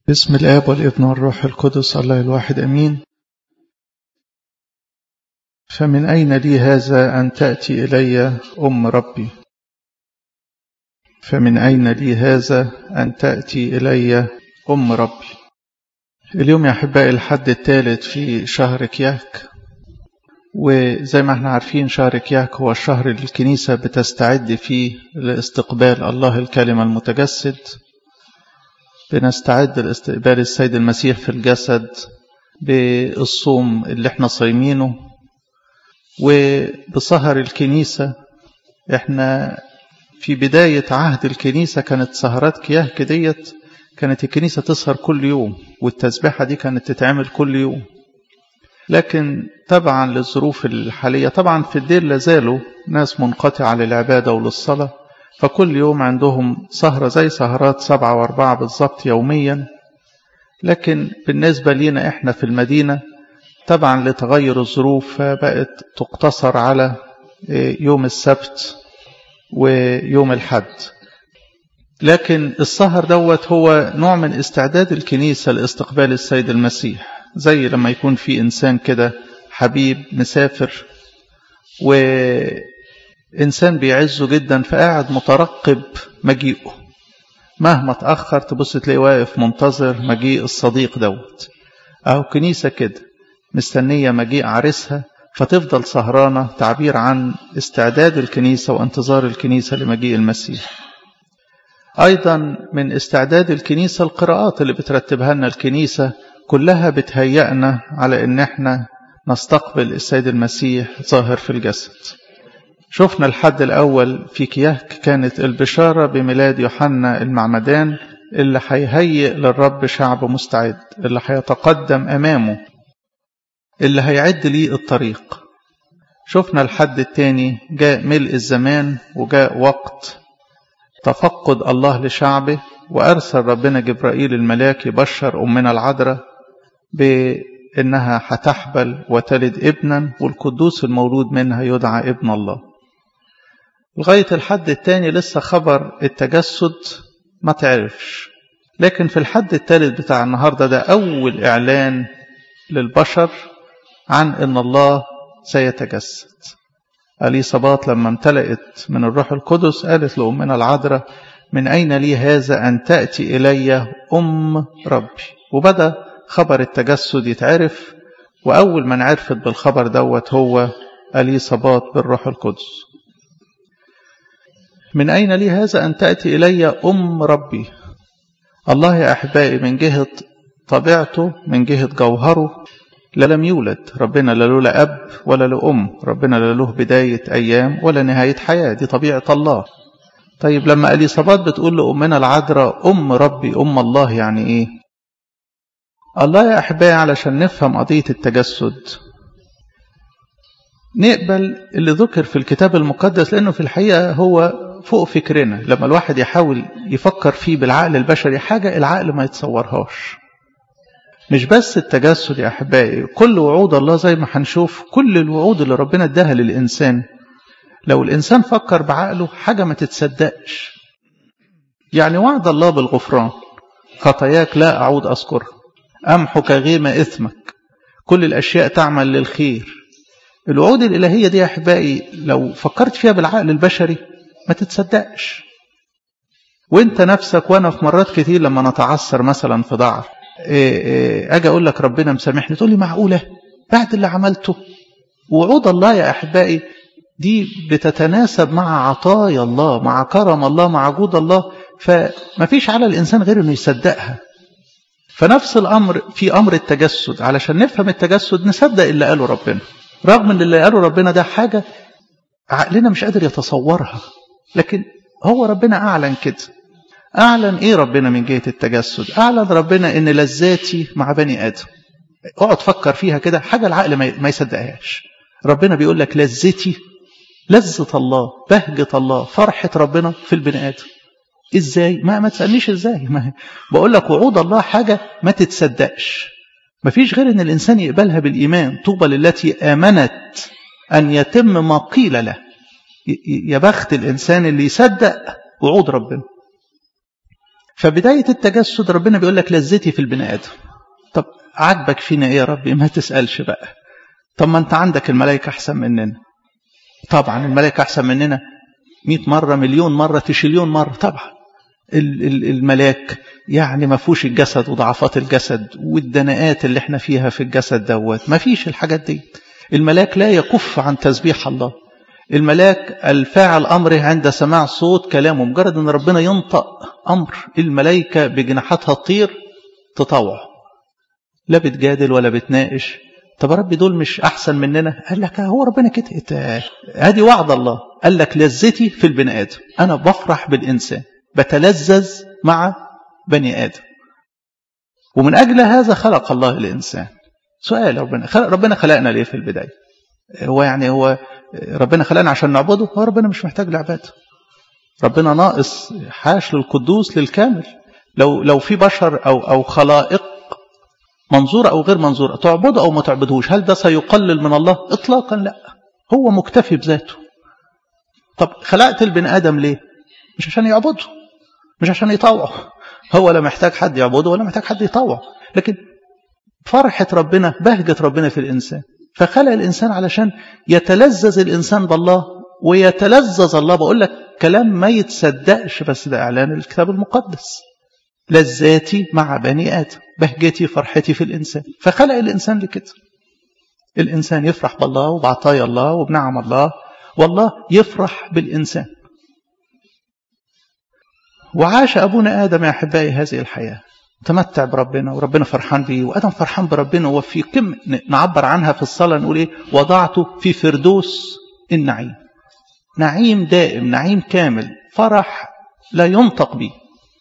بسم الآب والابن والروح القدس الله الواحد أمين فمن أين لي هذا أن تأتي إلي أم ربي فمن أين لي هذا أن تأتي إلي أم ربي اليوم يا أحبائي الحد الثالث في شهر كياك وزي ما احنا عارفين شهر كياك هو الشهر اللي الكنيسة بتستعد فيه لاستقبال الله الكلمة المتجسد بنستعد لاستقبال السيد المسيح في الجسد بالصوم اللي احنا صايمينه وبسهر الكنيسة احنا في بداية عهد الكنيسة كانت سهرات كياك ديت كانت الكنيسة تسهر كل يوم والتسبيحة دي كانت تتعمل كل يوم لكن تبعا للظروف الحالية طبعا في الدير لازالوا ناس منقطعة للعبادة وللصلاة فكل يوم عندهم سهرة زي سهرات سبعة واربعة بالضبط يوميا لكن بالنسبة لينا احنا في المدينة طبعا لتغير الظروف فبقت تقتصر على يوم السبت ويوم الحد لكن السهر دوت هو نوع من استعداد الكنيسة لاستقبال السيد المسيح زي لما يكون في إنسان كده حبيب مسافر وإنسان بيعزه جدا فقاعد مترقب مجيئه مهما تأخر تبص تلاقيه واقف منتظر مجيء الصديق دوت أو كنيسة كده مستنية مجيء عريسها فتفضل سهرانة تعبير عن استعداد الكنيسة وانتظار الكنيسة لمجيء المسيح أيضا من استعداد الكنيسة القراءات اللي بترتبها لنا الكنيسة كلها بتهيئنا على ان احنا نستقبل السيد المسيح ظاهر في الجسد شفنا الحد الاول في كياك كانت البشارة بميلاد يوحنا المعمدان اللي هيهيئ للرب شعب مستعد اللي هيتقدم امامه اللي هيعد ليه الطريق شفنا الحد الثاني جاء ملء الزمان وجاء وقت تفقد الله لشعبه وأرسل ربنا جبرائيل الملاك يبشر أمنا العذراء بأنها هتحبل وتلد ابنا والقدوس المولود منها يدعى ابن الله لغاية الحد الثاني لسه خبر التجسد ما تعرفش لكن في الحد الثالث بتاع النهاردة ده أول إعلان للبشر عن أن الله سيتجسد أليصابات لما امتلأت من الروح القدس قالت لأمنا العذراء من أين لي هذا أن تأتي إلي أم ربي وبدأ خبر التجسد يتعرف وأول من عرفت بالخبر دوت هو أليصابات بالروح القدس من أين لي هذا أن تأتي إلي أم ربي الله يا أحبائي من جهة طبيعته من جهة جوهره لا لم يولد ربنا لا له لا أب ولا له أم ربنا لا له بداية أيام ولا نهاية حياة دي طبيعة الله طيب لما اليصابات بتقول لأمنا العذراء أم ربي أم الله يعني إيه الله يا أحبائي علشان نفهم قضية التجسد نقبل اللي ذكر في الكتاب المقدس لأنه في الحقيقة هو فوق فكرنا لما الواحد يحاول يفكر فيه بالعقل البشري حاجة العقل ما يتصورهاش مش بس التجسد يا أحبائي كل وعود الله زي ما هنشوف كل الوعود اللي ربنا اداها للإنسان لو الإنسان فكر بعقله حاجة ما تتصدقش يعني وعد الله بالغفران خطاياك لا أعود أذكرها أمحك غيم إثمك كل الأشياء تعمل للخير الوعود الإلهية دي يا أحبائي لو فكرت فيها بالعقل البشري ما تتصدقش وانت نفسك وانا في مرات كتير لما نتعثر مثلا في ضعف اجي اقول لك ربنا مسامحني تقول لي معقوله بعد اللي عملته وعود الله يا احبائي دي بتتناسب مع عطايا الله مع كرم الله مع جود الله فما فيش على الإنسان غير أنه يصدقها فنفس الأمر في أمر التجسد علشان نفهم التجسد نصدق اللي قاله ربنا رغم أن اللي قاله ربنا ده حاجة عقلنا مش قادر يتصورها لكن هو ربنا أعلن كده أعلن إيه ربنا من جهة التجسد أعلن ربنا أن لذاتي مع بني آدم اقعد فكر فيها كده حاجة العقل ما يصدقهاش ربنا بيقول لك لذتي لذة الله بهجة الله فرحة ربنا في البني آدم ازاي ما ما تسألنيش ازاي ما بقول لك وعود الله حاجة ما تتصدقش ما فيش غير ان الانسان يقبلها بالايمان طوبى للتي امنت ان يتم ما قيل له يا بخت الانسان اللي يصدق وعود ربنا فبداية التجسد ربنا بيقول لك لذتي في البني آدم طب عاجبك فينا ايه يا ربي ما تسألش بقى طب ما انت عندك الملائكة احسن مننا طبعا الملائكة احسن مننا مئة مرة مليون مرة تشيليون مرة طبعا الملاك يعني ما فيهوش الجسد وضعفات الجسد والدناءات اللي احنا فيها في الجسد دوت ما فيش الحاجات دي الملاك لا يكف عن تسبيح الله الملاك الفاعل أمره عند سماع صوت كلامه مجرد أن ربنا ينطق أمر الملائكة بجناحاتها تطير تطوع لا بتجادل ولا بتناقش طب ربي دول مش أحسن مننا قال لك هو ربنا كده هذه وعد الله قال لك لذتي في البني آدم أنا بفرح بالإنسان بتلذذ مع بني آدم ومن أجل هذا خلق الله الإنسان سؤال ربنا خلق ربنا خلقنا ليه في البداية هو يعني هو ربنا خلقنا عشان نعبده هو ربنا مش محتاج لعباده ربنا ناقص حاش للقدوس للكامل لو لو في بشر أو أو خلائق منظورة أو غير منظورة تعبده أو ما تعبدهوش هل ده سيقلل من الله إطلاقا لا هو مكتفي بذاته طب خلقت البني آدم ليه مش عشان يعبده مش عشان يطوعه هو لا محتاج حد يعبده ولا محتاج حد يطوعه لكن فرحة ربنا بهجة ربنا في الإنسان فخلق الإنسان علشان يتلذذ الإنسان بالله ويتلذذ الله بقول لك كلام ما يتصدقش بس ده إعلان الكتاب المقدس لذاتي مع بني آدم بهجتي فرحتي في الإنسان فخلق الإنسان لكده الإنسان يفرح بالله وبعطايا الله وبنعم الله والله يفرح بالإنسان وعاش أبونا آدم يا أحبائي هذه الحياة تمتع بربنا وربنا فرحان بيه وآدم فرحان بربنا وفي كم نعبر عنها في الصلاة نقول إيه وضعته في فردوس النعيم نعيم دائم نعيم كامل فرح لا ينطق به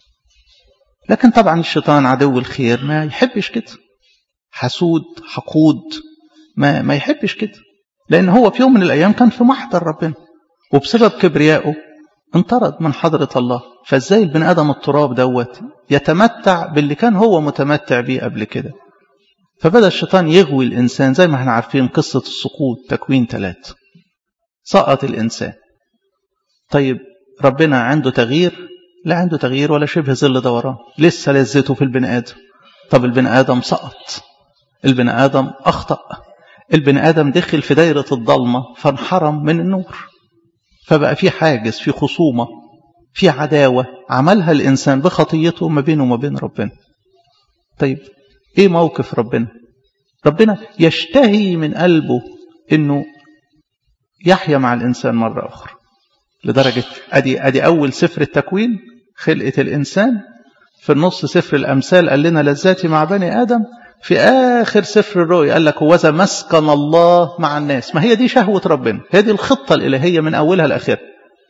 لكن طبعا الشيطان عدو الخير ما يحبش كده حسود حقود ما, ما يحبش كده لأن هو في يوم من الأيام كان في محضر ربنا وبسبب كبريائه انطرد من حضرة الله فازاي البني آدم التراب دوت يتمتع باللي كان هو متمتع بيه قبل كده فبدأ الشيطان يغوي الإنسان زي ما احنا عارفين قصة السقوط تكوين ثلاثة سقط الإنسان طيب ربنا عنده تغيير لا عنده تغيير ولا شبه ظل دوران لسه لذته في البني آدم طب البني آدم سقط البني آدم أخطأ البني آدم دخل في دايرة الضلمة فانحرم من النور فبقى في حاجز في خصومة في عداوة عملها الإنسان بخطيته ما بينه وما بين ربنا طيب إيه موقف ربنا ربنا يشتهي من قلبه إنه يحيا مع الإنسان مرة أخرى لدرجة أدي, أدي أول سفر التكوين خلقة الإنسان في النص سفر الأمثال قال لنا لذاتي مع بني آدم في آخر سفر الرؤيا قال لك وذا مسكن الله مع الناس ما هي دي شهوة ربنا هي دي الخطة الإلهية من أولها لآخرها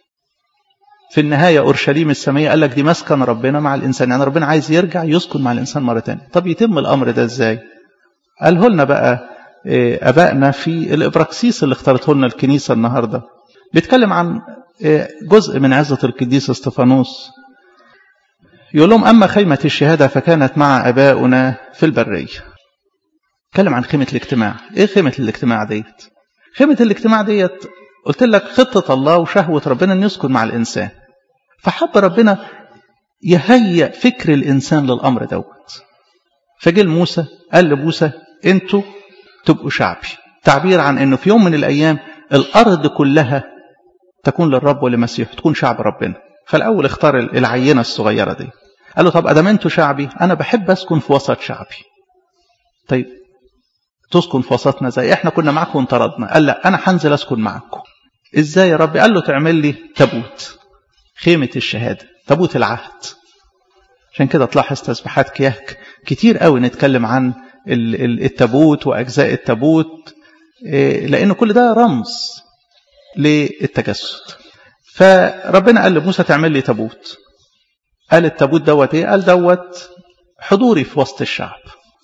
في النهاية أورشليم السمية قال لك دي مسكن ربنا مع الإنسان يعني ربنا عايز يرجع يسكن مع الإنسان مرة تانية طب يتم الأمر ده إزاي قاله لنا بقى أبائنا في الإبراكسيس اللي اختارته لنا الكنيسة النهاردة بيتكلم عن جزء من عزة القديس استفانوس يقول لهم أما خيمة الشهادة فكانت مع أباؤنا في البرية اتكلم عن خيمة الاجتماع إيه خيمة الاجتماع ديت خيمة الاجتماع ديت قلت لك خطة الله وشهوة ربنا أن يسكن مع الإنسان فحب ربنا يهيئ فكر الإنسان للأمر دوت فجه موسى قال لموسى أنتوا تبقوا شعبي تعبير عن أنه في يوم من الأيام الأرض كلها تكون للرب ولمسيح تكون شعب ربنا فالأول اختار العينة الصغيرة دي قال له طب أدام أنتوا شعبي أنا بحب أسكن في وسط شعبي طيب تسكن في وسطنا زي احنا كنا معاكم وانطردنا قال لا أنا هنزل أسكن معاكم إزاي يا ربي قال له تعمل لي تابوت خيمة الشهادة تابوت العهد عشان كده تلاحظ تسبيحات كياك كتير قوي نتكلم عن التابوت وأجزاء التابوت لأن كل ده رمز للتجسد فربنا قال لموسى تعمل لي تابوت قال التابوت دوت ايه قال دوت حضوري في وسط الشعب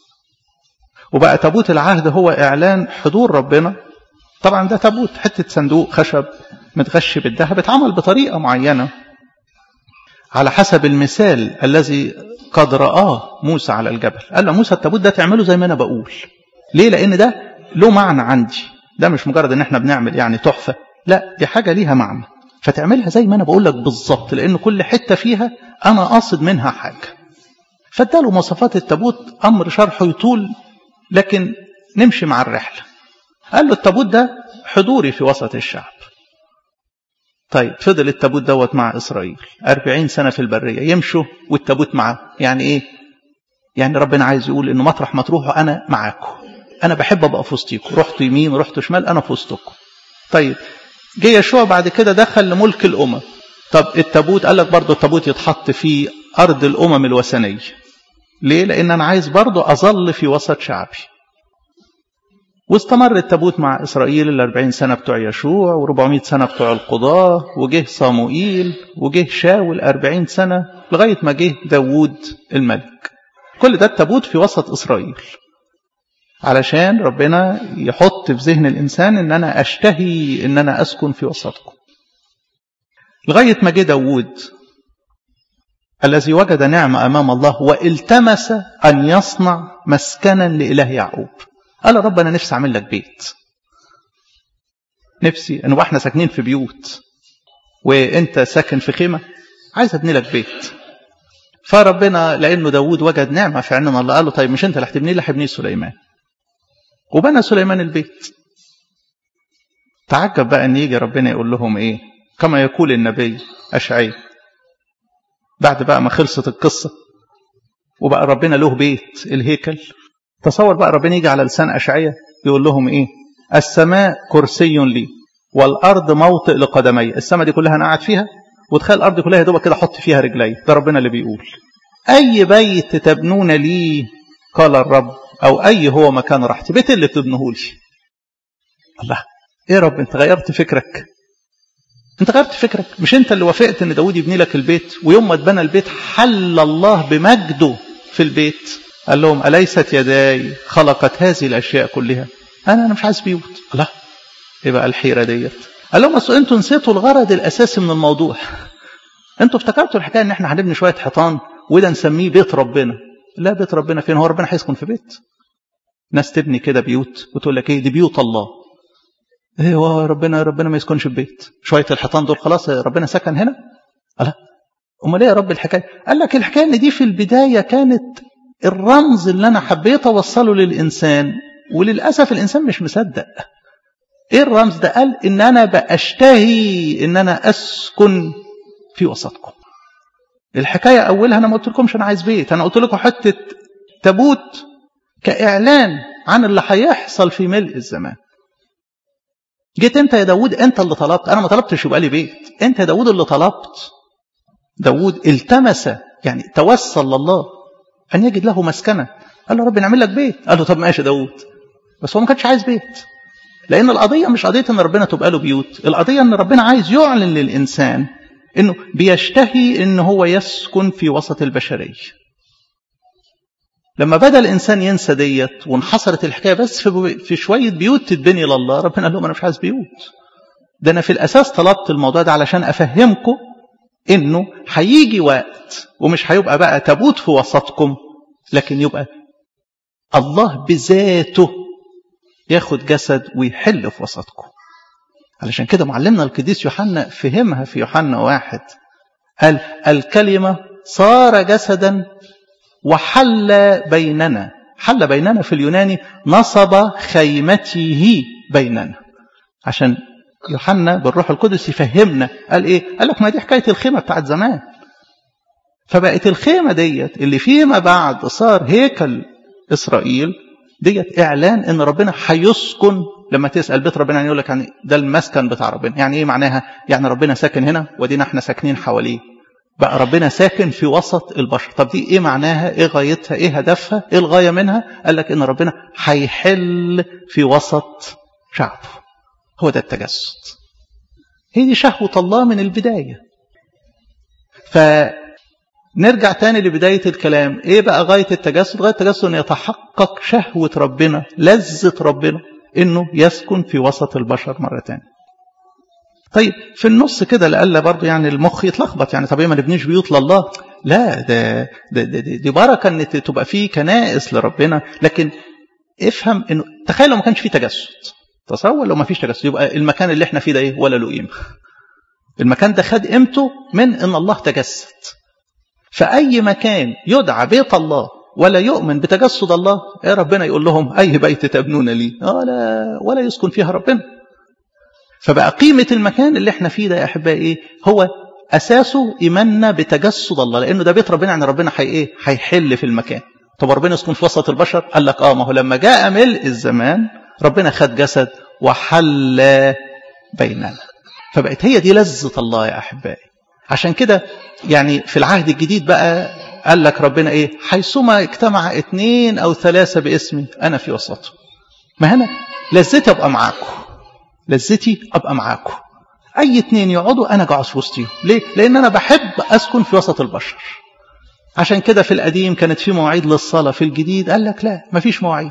وبقى تابوت العهد هو اعلان حضور ربنا طبعا ده تابوت حته صندوق خشب متغش بالذهب اتعمل بطريقه معينه على حسب المثال الذي قد رآه موسى على الجبل قال له موسى التابوت ده تعمله زي ما انا بقول ليه لان ده له معنى عندي ده مش مجرد ان احنا بنعمل يعني تحفه لا دي حاجه ليها معنى فتعملها زي ما انا بقول لك بالظبط لان كل حته فيها انا قاصد منها حاجه فاداله مواصفات التابوت امر شرحه يطول لكن نمشي مع الرحله قال له التابوت ده حضوري في وسط الشعب طيب فضل التابوت دوت مع إسرائيل أربعين سنة في البرية يمشوا والتابوت معاه يعني إيه يعني ربنا عايز يقول إنه مطرح ما تروحوا أنا معاكم أنا بحب أبقى في وسطيكم رحتوا يمين ورحتوا شمال أنا في وسطكم طيب جه يشوع بعد كده دخل لملك الأمم طب التابوت قال لك برضه التابوت يتحط في أرض الأمم الوثنية ليه؟ لأن أنا عايز برضه أظل في وسط شعبي واستمر التابوت مع إسرائيل الأربعين سنة بتوع يشوع وربعمائة سنة بتوع القضاة وجه صاموئيل وجه شاول أربعين سنة لغاية ما جه داوود الملك كل ده التابوت في وسط إسرائيل علشان ربنا يحط في ذهن الإنسان إن أنا أشتهي إن أنا أسكن في وسطكم لغاية ما جه داوود الذي وجد نعمة أمام الله والتمس أن يصنع مسكنا لإله يعقوب قال يا رب انا نفسي اعمل لك بيت نفسي ان احنا ساكنين في بيوت وانت ساكن في خيمه عايز ابني لك بيت فربنا لانه داوود وجد نعمه في عيننا الله قال له طيب مش انت اللي هتبني لي هبنيه سليمان وبنى سليمان البيت تعجب بقى ان يجي ربنا يقول لهم ايه كما يقول النبي اشعياء بعد بقى ما خلصت القصه وبقى ربنا له بيت الهيكل تصور بقى ربنا يجي على لسان أشعية يقول لهم إيه السماء كرسي لي والأرض موطئ لقدمي السماء دي كلها أنا قاعد فيها وتخيل الأرض كلها يا دوبك كده أحط فيها رجلي ده ربنا اللي بيقول أي بيت تبنون لي قال الرب أو أي هو مكان راحتي بيت اللي تبنوه لي الله إيه يا رب أنت غيرت فكرك أنت غيرت فكرك مش أنت اللي وافقت أن داود يبني لك البيت ويوم ما اتبنى البيت حل الله بمجده في البيت قال لهم أليست يداي خلقت هذه الأشياء كلها أنا أنا مش عايز بيوت الله إيه بقى الحيرة ديت قال لهم أصل أنتوا نسيتوا الغرض الأساسي من الموضوع أنتوا افتكرتوا الحكاية إن إحنا هنبني شوية حيطان وده نسميه بيت ربنا لا بيت ربنا فين هو ربنا هيسكن في بيت ناس تبني كده بيوت وتقول لك ايه دي بيوت الله ايه هو ربنا ربنا ما يسكنش في بيت شويه الحيطان دول خلاص ربنا سكن هنا لا امال ايه يا رب الحكايه قال لك الحكايه ان دي في البدايه كانت الرمز اللي انا حبيت اوصله للانسان وللاسف الانسان مش مصدق ايه الرمز ده قال ان انا باشتهي ان انا اسكن في وسطكم الحكايه اولها انا ما قلت لكمش انا عايز بيت انا قلت لكم حته تابوت كاعلان عن اللي هيحصل في ملء الزمان جيت انت يا داود انت اللي طلبت انا ما طلبتش يبقى لي بيت انت يا داود اللي طلبت داود التمس يعني توسل لله أن يجد له مسكنة قال له رب نعمل لك بيت قال له طب ماشي داود بس هو ما كانش عايز بيت لأن القضية مش قضية أن ربنا تبقى له بيوت القضية أن ربنا عايز يعلن للإنسان أنه بيشتهي أن هو يسكن في وسط البشرية لما بدأ الإنسان ينسى ديت وانحصرت الحكاية بس في, في شوية بيوت تتبني لله ربنا قال لهم أنا مش عايز بيوت ده أنا في الأساس طلبت الموضوع ده علشان أفهمكم انه هيجي وقت ومش هيبقى بقى تابوت في وسطكم لكن يبقى الله بذاته ياخد جسد ويحل في وسطكم علشان كده معلمنا القديس يوحنا فهمها في يوحنا واحد قال الكلمة صار جسدا وحل بيننا حل بيننا في اليوناني نصب خيمته بيننا عشان يوحنا بالروح القدس يفهمنا قال ايه قال لك ما دي حكايه الخيمه بتاعت زمان فبقت الخيمه ديت اللي فيما بعد صار هيكل اسرائيل ديت اعلان ان ربنا هيسكن لما تسال بيت ربنا يعني يقول لك يعني ده المسكن بتاع ربنا يعني ايه معناها يعني ربنا ساكن هنا ودينا احنا ساكنين حواليه بقى ربنا ساكن في وسط البشر طب دي ايه معناها ايه غايتها ايه هدفها ايه الغايه منها قال لك ان ربنا هيحل في وسط شعبه هو ده التجسد هي دي شهوة الله من البداية فنرجع تاني لبداية الكلام ايه بقى غاية التجسد غاية التجسد ان يتحقق شهوة ربنا لذة ربنا انه يسكن في وسط البشر مرة تانية طيب في النص كده لألا برضو يعني المخ يتلخبط يعني طب ايه ما نبنيش بيوت لله لا ده, ده, ده دي بركة ان تبقى فيه كنائس لربنا لكن افهم انه تخيل لو ما كانش فيه تجسد تصور لو ما فيش تجسد يبقى المكان اللي احنا فيه ده ايه ولا له قيمه المكان ده خد قيمته من ان الله تجسد فأي مكان يدعى بيت الله ولا يؤمن بتجسد الله يا ربنا يقول لهم أي بيت تبنون لي ولا, ولا يسكن فيها ربنا فبقى قيمة المكان اللي احنا فيه ده يا أحبائي إيه؟ هو أساسه إيماننا بتجسد الله لأنه ده بيت ربنا يعني ربنا حي إيه؟ هيحل في المكان طب ربنا يسكن في وسط البشر قال لك آه ما هو لما جاء ملء الزمان ربنا خد جسد وحل بيننا فبقت هي دي لذة الله يا أحبائي عشان كده يعني في العهد الجديد بقى قال لك ربنا ايه حيثما اجتمع اثنين او ثلاثة باسمي انا في وسطهم ما هنا لذتي ابقى معاكم لذتي ابقى معاكم اي اتنين يقعدوا انا قاعد في وسطهم ليه لان انا بحب اسكن في وسط البشر عشان كده في القديم كانت في مواعيد للصلاة في الجديد قال لك لا مفيش مواعيد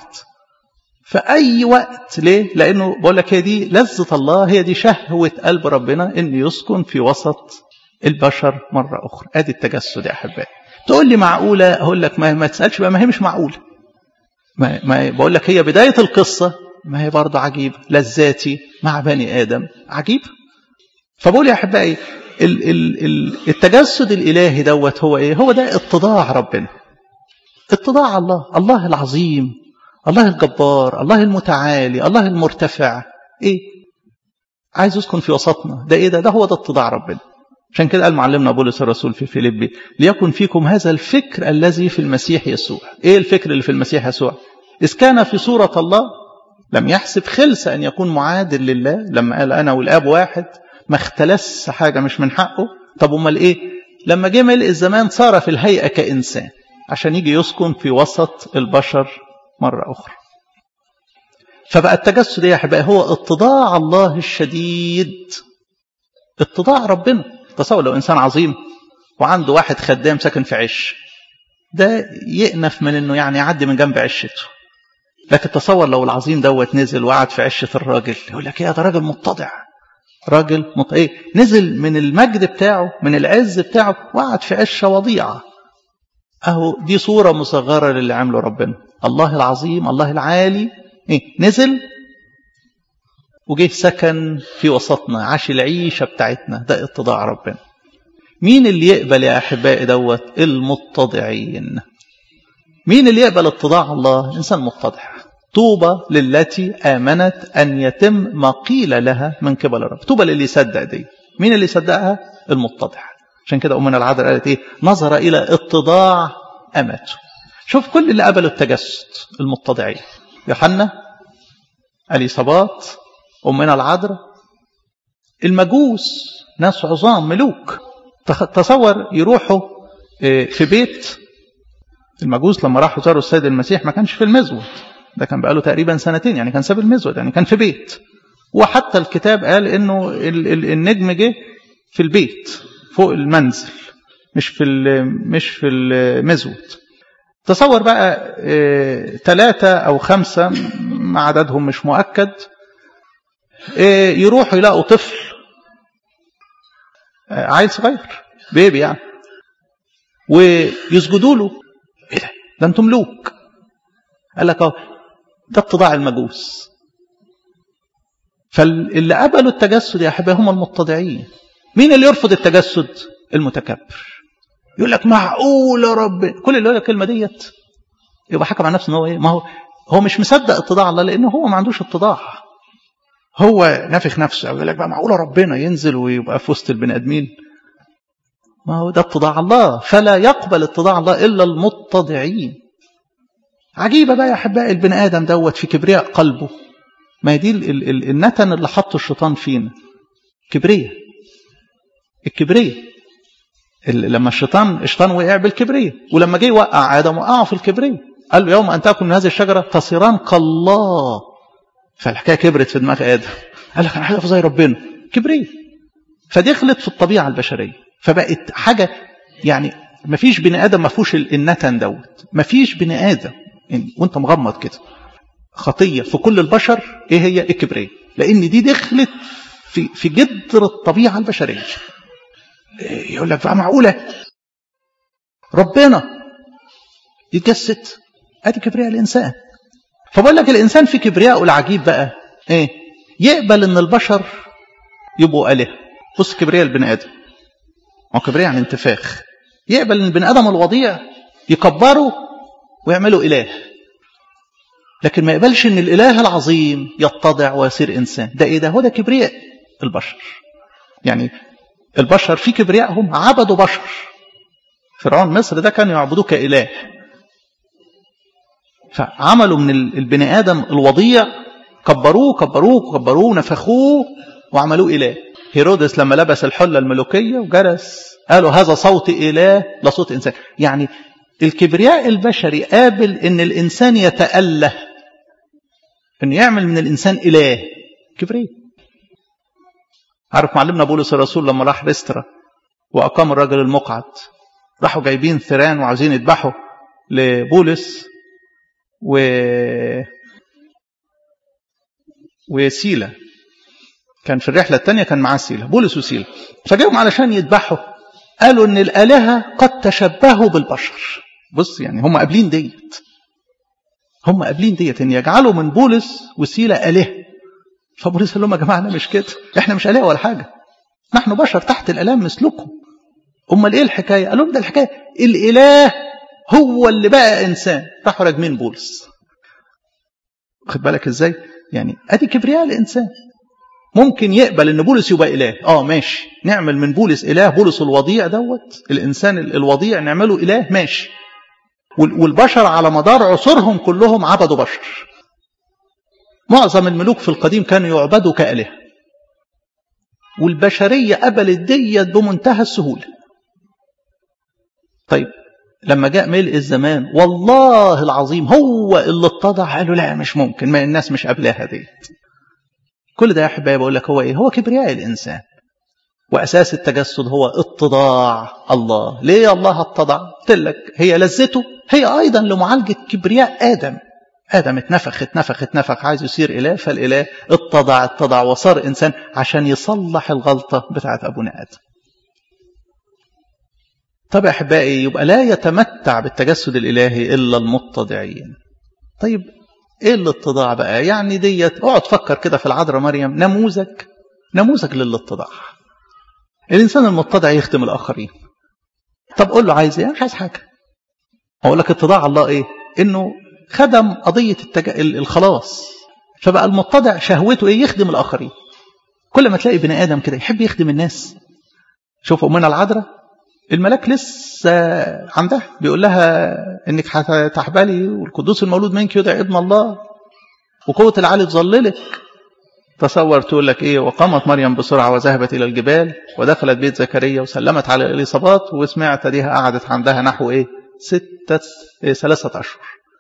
فأي وقت ليه؟ لأنه بقول لك هي دي لذة الله هي دي شهوة قلب ربنا إن يسكن في وسط البشر مرة أخرى أدي التجسد يا أحبائي تقول لي معقولة أقول لك ما, ما تسألش بقى ما هي مش معقولة ما, ما بقول لك هي بداية القصة ما هي برضه عجيب لذاتي مع بني آدم عجيب فبقول يا أحبائي ال ال ال التجسد الإلهي دوت هو إيه هو ده اتضاع ربنا اتضاع الله الله العظيم الله الجبار الله المتعالي الله المرتفع ايه عايز يسكن في وسطنا ده ايه ده ده هو ده اتضاع ربنا عشان كده قال معلمنا بولس الرسول في فيليبي ليكن فيكم هذا الفكر الذي في المسيح يسوع ايه الفكر اللي في المسيح يسوع اذ كان في صورة الله لم يحسب خلس ان يكون معادل لله لما قال انا والاب واحد ما اختلس حاجة مش من حقه طب امال ايه لما جه ملء الزمان صار في الهيئة كإنسان عشان يجي يسكن في وسط البشر مرة أخرى فبقى التجسد يا أحبائي هو اتضاع الله الشديد اتضاع ربنا تصور لو إنسان عظيم وعنده واحد خدام ساكن في عش ده يأنف من انه يعني يعدي من جنب عشته لكن تصور لو العظيم دوت نزل وقعد في عشة الراجل يقول لك ايه ده راجل متضع راجل مت... ايه نزل من المجد بتاعه من العز بتاعه وقعد في عشة وضيعة اهو دي صورة مصغرة للي عمله ربنا الله العظيم الله العالي إيه؟ نزل وجه سكن في وسطنا عاش العيشة بتاعتنا ده اتضاع ربنا مين اللي يقبل يا أحبائي دوت المتضعين مين اللي يقبل اتضاع الله إنسان متضع طوبى للتي آمنت أن يتم ما قيل لها من قبل الرب طوبى للي يصدق دي مين اللي يصدقها المتضع عشان كده أمنا العذراء قالت إيه نظر إلى اتضاع أمته شوف كل اللي قبلوا التجسد المتضعين يوحنا اليصابات أمنا العذراء المجوس ناس عظام ملوك تصور يروحوا في بيت المجوس لما راحوا زاروا السيد المسيح ما كانش في المزود ده كان بقاله تقريبا سنتين يعني كان ساب المزود يعني كان في بيت وحتى الكتاب قال انه النجم جه في البيت فوق المنزل مش في مش في المزود تصور بقى ثلاثة أو خمسة مع عددهم مش مؤكد يروحوا يلاقوا طفل عيل صغير بيبي يعني ويسجدوا له ايه ده ده انتم ملوك قال لك اه ده اتضاع المجوس فاللي قبلوا التجسد يا احبائي هم المتضعين مين اللي يرفض التجسد المتكبر يقول لك معقوله رب كل اللي يقول الكلمه ديت يبقى حكم على نفسه ان هو ايه ما هو هو مش مصدق اتضاع الله لانه هو ما عندوش اتضاع هو نافخ نفسه يقول لك بقى معقوله ربنا ينزل ويبقى في وسط البني ادمين ما هو ده اتضاع الله فلا يقبل اتضاع الله الا المتضعين عجيبه بقى يا احبائي البني ادم دوت في كبرياء قلبه ما هي دي النتن اللي حطه الشيطان فينا كبرياء الكبرياء لما الشيطان الشيطان وقع بالكبرياء ولما جه يوقع ادم وقعه في الكبرياء قال له يوم ان تاكل من هذه الشجره تصيران كالله فالحكايه كبرت في دماغ ادم قال لك انا عايز زي ربنا كبرياء فدخلت في الطبيعه البشريه فبقت حاجه يعني ما فيش بني ادم ما فيهوش النتن دوت ما فيش بني ادم وانت مغمض كده خطيه في كل البشر ايه هي الكبرياء لان دي دخلت في في جذر الطبيعه البشريه يقول لك بقى معقوله ربنا يتجسد ادي كبرياء الانسان فبقول لك الانسان في كبريائه العجيب بقى ايه يقبل ان البشر يبقوا الهه بص كبرياء البني ادم هو كبرياء يعني انتفاخ يقبل ان البني ادم الوضيع يكبره ويعمله اله لكن ما يقبلش ان الاله العظيم يتضع ويصير انسان ده ايه ده هو ده كبرياء البشر يعني البشر في كبريائهم عبدوا بشر فرعون مصر ده كانوا يعبدوه كاله فعملوا من البني ادم الوضيع كبروه كبروه كبروه نفخوه وعملوه اله هيرودس لما لبس الحله الملوكيه وجلس قالوا هذا صوت اله لا صوت انسان يعني الكبرياء البشري قابل ان الانسان يتاله انه يعمل من الانسان اله كبرياء عارف معلمنا بولس الرسول لما راح ريسترا واقام الرجل المقعد راحوا جايبين ثيران وعاوزين يذبحوا لبولس و وسيلة كان في الرحلة الثانية كان معاه سيلة بولس وسيلة فجاهم علشان يذبحوا قالوا ان الآلهة قد تشبهوا بالبشر بص يعني هم قابلين ديت هم قابلين ديت ان يجعلوا من بولس وسيلة آلهة فبولس قال لهم يا جماعة انا مش كده احنا مش آلهة ولا حاجة نحن بشر تحت الآلام مثلكم امال ايه الحكاية قال لهم ده الحكاية الإله هو اللي بقى إنسان راحوا راجمين بولس خد بالك ازاي يعني ادي كبرياء الانسان ممكن يقبل ان بولس يبقى اله اه ماشي نعمل من بولس اله بولس الوضيع دوت الانسان الوضيع نعمله اله ماشي والبشر على مدار عصورهم كلهم عبدوا بشر معظم الملوك في القديم كانوا يعبدوا كالهه والبشريه قبلت ديت بمنتهى السهوله طيب لما جاء ملء الزمان والله العظيم هو اللي اتضع قالوا لا مش ممكن ما الناس مش قبلها ديت كل ده يا احبائي بقول لك هو ايه هو كبرياء الانسان واساس التجسد هو اتضاع الله ليه الله اتضع قلت لك هي لذته هي ايضا لمعالجه كبرياء ادم ادم اتنفخ اتنفخ اتنفخ عايز يصير اله فالاله اتضع اتضع وصار انسان عشان يصلح الغلطه بتاعت ابونا ادم طب يا احبائي يبقى لا يتمتع بالتجسد الالهي الا المتضعين طيب ايه الاتضاع بقى يعني ديت اقعد فكر كده في العذراء مريم نموذج نموذج للاتضاع الانسان المتضع يخدم الاخرين طب قول له عايز ايه مش عايز حاجه اقول لك اتضاع الله ايه انه خدم قضيه التج... الخلاص فبقى المتضع شهوته ايه يخدم الاخرين كل ما تلاقي بني ادم كده يحب يخدم الناس شوف امنا العذراء الملاك لسه عندها بيقول لها انك هتحبلي والقدوس المولود منك يدعى ابن الله وقوة العالي تظللك تصور تقول لك ايه وقامت مريم بسرعة وذهبت الى الجبال ودخلت بيت زكريا وسلمت على اليصابات وسمعت ديها قعدت عندها نحو ايه ستة إيه ثلاثة اشهر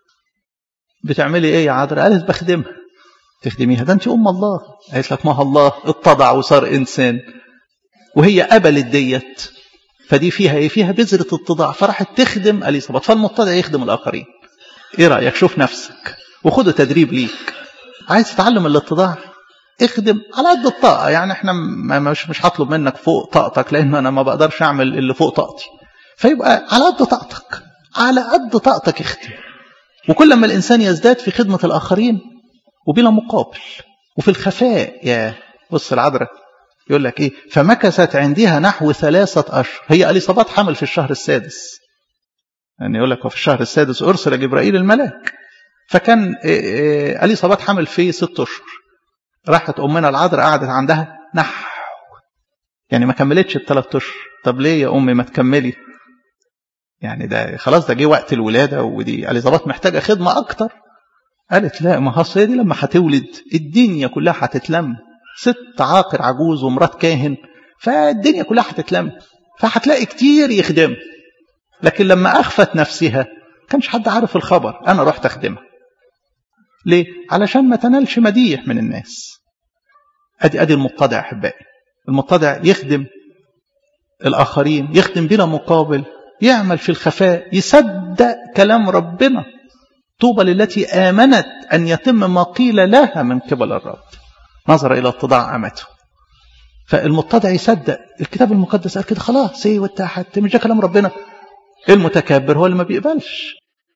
بتعملي ايه يا عذراء قالت بخدمها تخدميها ده انت ام الله قالت لك ما الله اتضع وصار انسان وهي قبلت ديت فدي فيها ايه فيها بذرة اتضاع فراحت تخدم اليصابات فالمتضع يخدم الاخرين ايه رايك شوف نفسك وخد تدريب ليك عايز تتعلم الاتضاع اخدم على قد الطاقه يعني احنا مش مش هطلب منك فوق طاقتك لان انا ما بقدرش اعمل اللي فوق طاقتي فيبقى على قد طاقتك على قد طاقتك اخدم وكل ما الانسان يزداد في خدمه الاخرين وبلا مقابل وفي الخفاء يا بص العذراء يقول لك ايه فمكثت عندها نحو ثلاثة أشهر هي اليصابات حمل في الشهر السادس يعني يقول لك وفي الشهر السادس أرسل جبرائيل الملاك فكان اليصابات حمل في ست أشهر راحت أمنا العذراء قعدت عندها نحو يعني ما كملتش الثلاث أشهر طب ليه يا أمي ما تكملي يعني ده خلاص ده جه وقت الولادة ودي اليصابات محتاجة خدمة أكتر قالت لا ما هي دي لما هتولد الدنيا كلها هتتلم ست عاقر عجوز ومرات كاهن فالدنيا كلها هتتلم فهتلاقي كتير يخدم لكن لما أخفت نفسها كانش حد عارف الخبر أنا رحت أخدمها ليه؟ علشان ما تنالش مديح من الناس أدي أدي المتضع أحبائي المتضع يخدم الآخرين يخدم بلا مقابل يعمل في الخفاء يصدق كلام ربنا طوبى للتي آمنت أن يتم ما قيل لها من قبل الرب نظر إلى اتضاع أمته فالمتضع يصدق الكتاب المقدس قال كده خلاص ايه وانت حتى مش ده كلام ربنا المتكبر هو اللي ما بيقبلش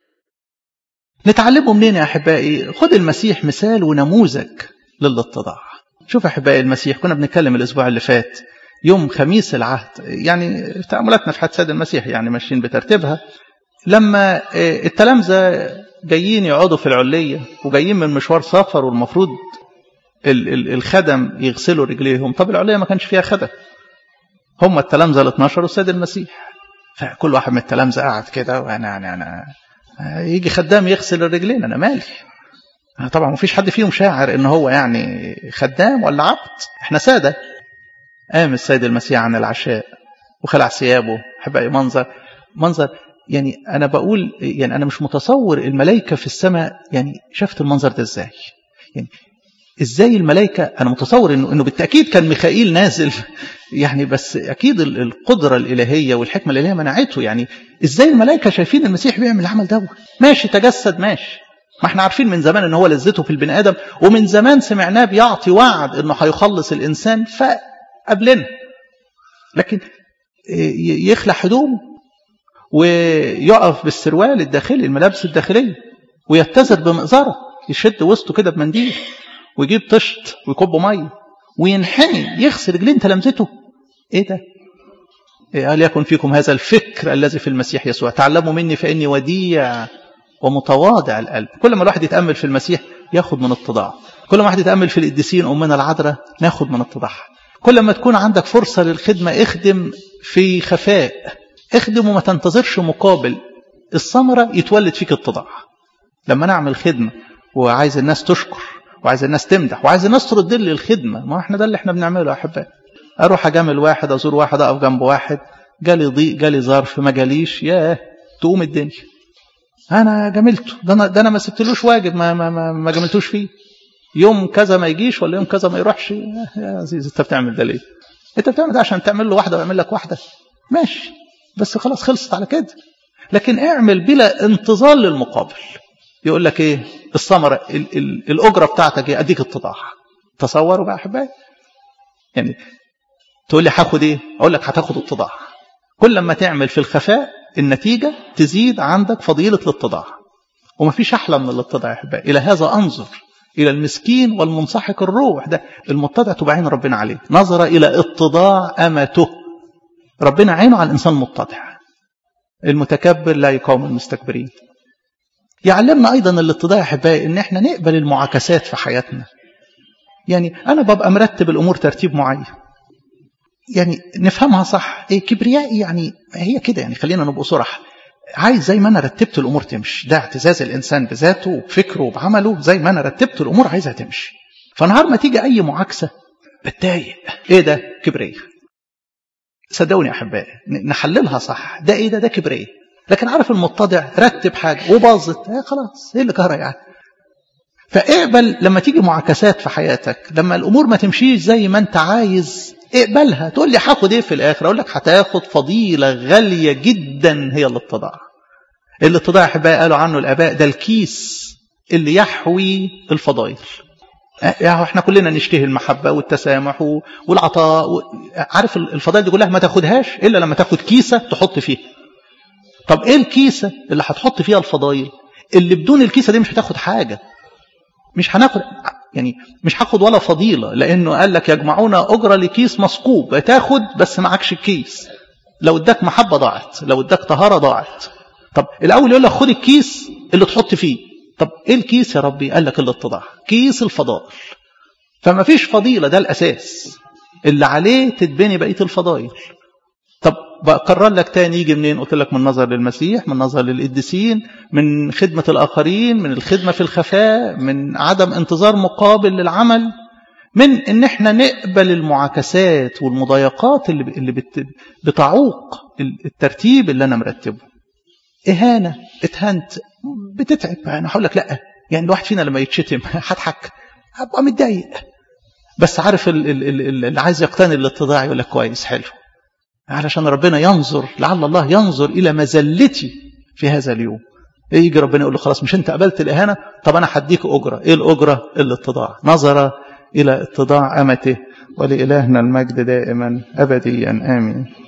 نتعلمه منين يا احبائي خد المسيح مثال ونموذج للاتضاع شوف يا احبائي المسيح كنا بنتكلم الاسبوع اللي فات يوم خميس العهد يعني تأملاتنا في حد سيد المسيح يعني ماشيين بترتيبها لما التلامذة جايين يقعدوا في العلية وجايين من مشوار سفر والمفروض الخدم يغسلوا رجليهم طب العلية ما كانش فيها خدم هم التلامذة ال 12 والسيد المسيح فكل واحد من التلامذة قاعد كده وانا انا انا يجي خدام يغسل الرجلين انا مالي طبعا ما فيش حد فيهم شاعر ان هو يعني خدام ولا عبد احنا ساده قام السيد المسيح عن العشاء وخلع ثيابه حب اي منظر منظر يعني انا بقول يعني انا مش متصور الملائكه في السماء يعني شافت المنظر ده ازاي يعني ازاي الملائكه انا متصور انه انه بالتاكيد كان ميخائيل نازل يعني بس اكيد القدره الالهيه والحكمه الالهيه منعته يعني ازاي الملائكه شايفين المسيح بيعمل العمل ده ماشي تجسد ماشي ما احنا عارفين من زمان ان هو لذته في البني ادم ومن زمان سمعناه بيعطي وعد انه هيخلص الانسان فقبلنا لكن يخلع هدومه ويقف بالسروال الداخلي الملابس الداخليه ويتزر بمئزره يشد وسطه كده بمنديل ويجيب طشت ويكب ميه وينحني يغسل رجلين تلامذته ايه ده قال يكن فيكم هذا الفكر الذي في المسيح يسوع تعلموا مني فاني وديع ومتواضع القلب كل ما الواحد يتامل في المسيح ياخد من اتضاعه كل ما الواحد يتامل في القديسين امنا العذراء ناخد من اتضاعها كل ما تكون عندك فرصه للخدمه اخدم في خفاء اخدم وما تنتظرش مقابل الثمره يتولد فيك اتضاع لما نعمل خدمه وعايز الناس تشكر وعايز الناس تمدح وعايز الناس ترد لي الخدمه ما احنا ده اللي احنا بنعمله يا احبائي اروح اجامل واحد ازور واحد اقف جنب واحد جالي ضيق جالي ظرف ما جاليش ياه تقوم الدنيا انا جاملته ده انا ده انا ما سبتلوش واجب ما ما ما, ما جاملتوش فيه يوم كذا ما يجيش ولا يوم كذا ما يروحش يا عزيز انت بتعمل ده ليه انت بتعمل ده عشان تعمل له واحده ويعمل لك واحده ماشي بس خلاص خلصت على كده لكن اعمل بلا انتظار للمقابل يقول لك ايه الثمره ال ال الاجره بتاعتك ايه اديك اتضاع تصوروا بقى يا احبائي يعني تقول لي هاخد ايه اقول لك هتاخد اتضاع كل لما تعمل في الخفاء النتيجه تزيد عندك فضيله الاتضاع ومفيش احلى من الاتضاع يا احبائي الى هذا انظر الى المسكين والمنسحق الروح ده المتضع تبقى عين ربنا عليه نظر الى اتضاع امته ربنا عينه على الانسان المتضع المتكبر لا يقاوم المستكبرين يعلمنا ايضا الاتضاع يا احبائي ان احنا نقبل المعاكسات في حياتنا يعني انا ببقى مرتب الامور ترتيب معين يعني نفهمها صح إيه كبريائي يعني هي كده يعني خلينا نبقى صرح عايز زي ما انا رتبت الامور تمشي ده اعتزاز الانسان بذاته وبفكره وبعمله زي ما انا رتبت الامور عايزها تمشي فنهار ما تيجي اي معاكسه بتضايق ايه ده كبريه صدقوني يا احبائي نحللها صح ده ايه ده ده كبريه لكن عارف المتضع رتب حاجه وباظت ايه خلاص ايه اللي كهرة يعني فاقبل لما تيجي معاكسات في حياتك لما الامور ما تمشيش زي ما انت عايز اقبلها تقول لي هاخد ايه في الاخر اقول لك هتاخد فضيله غاليه جدا هي الاتضاع الاتضاع يا احبائي قالوا عنه الاباء ده الكيس اللي يحوي الفضائل يعني احنا كلنا نشتهي المحبه والتسامح والعطاء و... عارف الفضائل دي كلها ما تاخدهاش الا لما تاخد كيسه تحط فيها طب ايه الكيسه اللي هتحط فيها الفضائل اللي بدون الكيسه دي مش هتاخد حاجه مش هناخد يعني مش هاخد ولا فضيلة لأنه قال لك يجمعون أجرة لكيس مسكوب تاخد بس معكش الكيس لو اداك محبة ضاعت لو اداك طهارة ضاعت طب الأول يقول لك خد الكيس اللي تحط فيه طب إيه الكيس يا ربي قال لك الاتضاع كيس الفضائل فما فيش فضيلة ده الأساس اللي عليه تتبني بقية الفضائل طب بكرر لك تاني يجي منين قلت لك من نظر للمسيح من نظر للقديسين من خدمة الآخرين من الخدمة في الخفاء من عدم انتظار مقابل للعمل من ان احنا نقبل المعاكسات والمضايقات اللي اللي بتعوق الترتيب اللي انا مرتبه اهانه اتهنت بتتعب انا هقول لك لا يعني الواحد فينا لما يتشتم هضحك هبقى متضايق بس عارف اللي عايز يقتني الاتضاع يقول لك كويس حلو علشان ربنا ينظر لعل الله ينظر إلى مزلتي في هذا اليوم يجي ربنا يقول له خلاص مش انت قبلت الإهانة طب أنا هديك أجرة إيه الأجرة الاتضاع نظر إلى اتضاع أمته ولإلهنا المجد دائما أبديا آمين